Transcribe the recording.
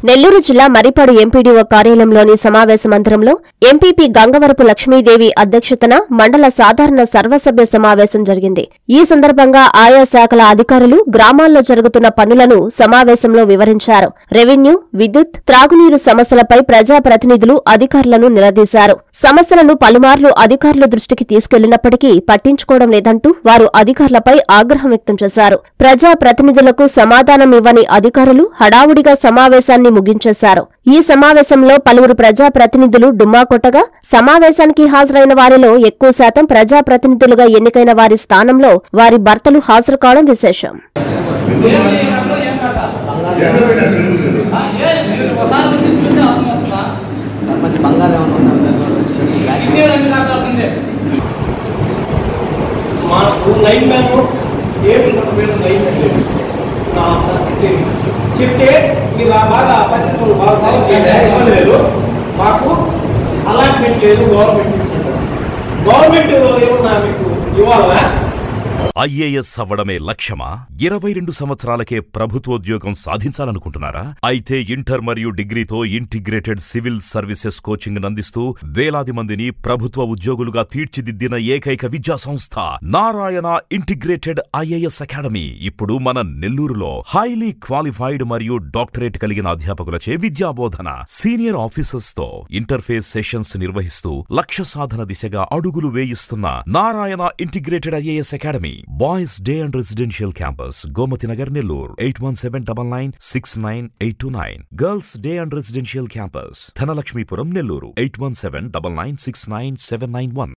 నెల్లూరు జిల్లా మరిపాడు ఎంపీడీఓ కార్యాలయంలోని సమావేశ మందిరంలో ఎంపీపీ గంగవరపు లక్ష్మీదేవి అధ్యక్షతన మండల సాధారణ సర్వసభ్య సమావేశం జరిగింది ఈ సందర్భంగా ఆయా శాఖల అధికారులు గ్రామాల్లో జరుగుతున్న పనులను సమావేశంలో వివరించారు రెవెన్యూ విద్యుత్ త్రాగునీరు సమస్యలపై ప్రజాప్రతినిధులు అధికారులను నిలదీశారు సమస్యలను పలుమార్లు అధికారుల దృష్టికి తీసుకెళ్లినప్పటికీ పట్టించుకోవడం లేదంటూ వారు అధికారులపై ఆగ్రహం వ్యక్తం చేశారు ప్రజాప్రతినిధులకు సమాధానం ఇవ్వని అధికారులు హడావుడిగా సమావేశాన్ని ముగించేశారు ఈ సమావేశంలో పలువురు ప్రజాప్రతినిధులు డుమ్మా కొట్టగా సమావేశానికి హాజరైన వారిలో ఎక్కువ శాతం ప్రజాప్రతినిధులుగా ఎన్నికైన వారి స్థానంలో వారి భర్తలు హాజరు కావడం విశేషం సార్ మంచి బంగారం ఏమన్నా ఉందా మాకు లైన్ మ్యాన్ ఏమి పేరు లైన్ మ్యాన్ లేదు నా పరిస్థితి ఏమి? చెప్తే మీరు ఆ బాగా ఆ పరిస్థితులు బాగా బాగుంటే ఇబ్బంది లేదు మాకు అలాట్మెంట్ లేదు గవర్నమెంట్ ఇచ్చింది. గవర్నమెంట్ ఏమన్నా మీకు ఇవ్వాలా ఐఏఎస్ అవ్వడమే లక్ష్యమా ఇరవై రెండు సంవత్సరాలకే ప్రభుత్వోద్యోగం సాధించాలనుకుంటున్నారా అయితే ఇంటర్ మరియు డిగ్రీతో ఇంటిగ్రేటెడ్ సివిల్ సర్వీసెస్ కోచింగ్ అందిస్తూ వేలాది మందిని ప్రభుత్వ ఉద్యోగులుగా తీర్చిదిద్దిన ఏకైక విద్యా సంస్థ నారాయణ ఇంటిగ్రేటెడ్ ఐఏఎస్ అకాడమీ ఇప్పుడు మన నెల్లూరులో హైలీ క్వాలిఫైడ్ మరియు డాక్టరేట్ కలిగిన అధ్యాపకులచే విద్యాబోధన సీనియర్ ఆఫీసర్స్ తో ఇంటర్ఫేస్ సెషన్స్ నిర్వహిస్తూ లక్ష్య సాధన దిశగా అడుగులు వేయిస్తున్న Narayana integrated IAS academy boys day and residential campus Gomathi Nagar Nellore eight one seven double nine six nine eight two nine girls day and residential campus Dhanalakshmipuram Nellore eight one seven double nine six nine seven nine one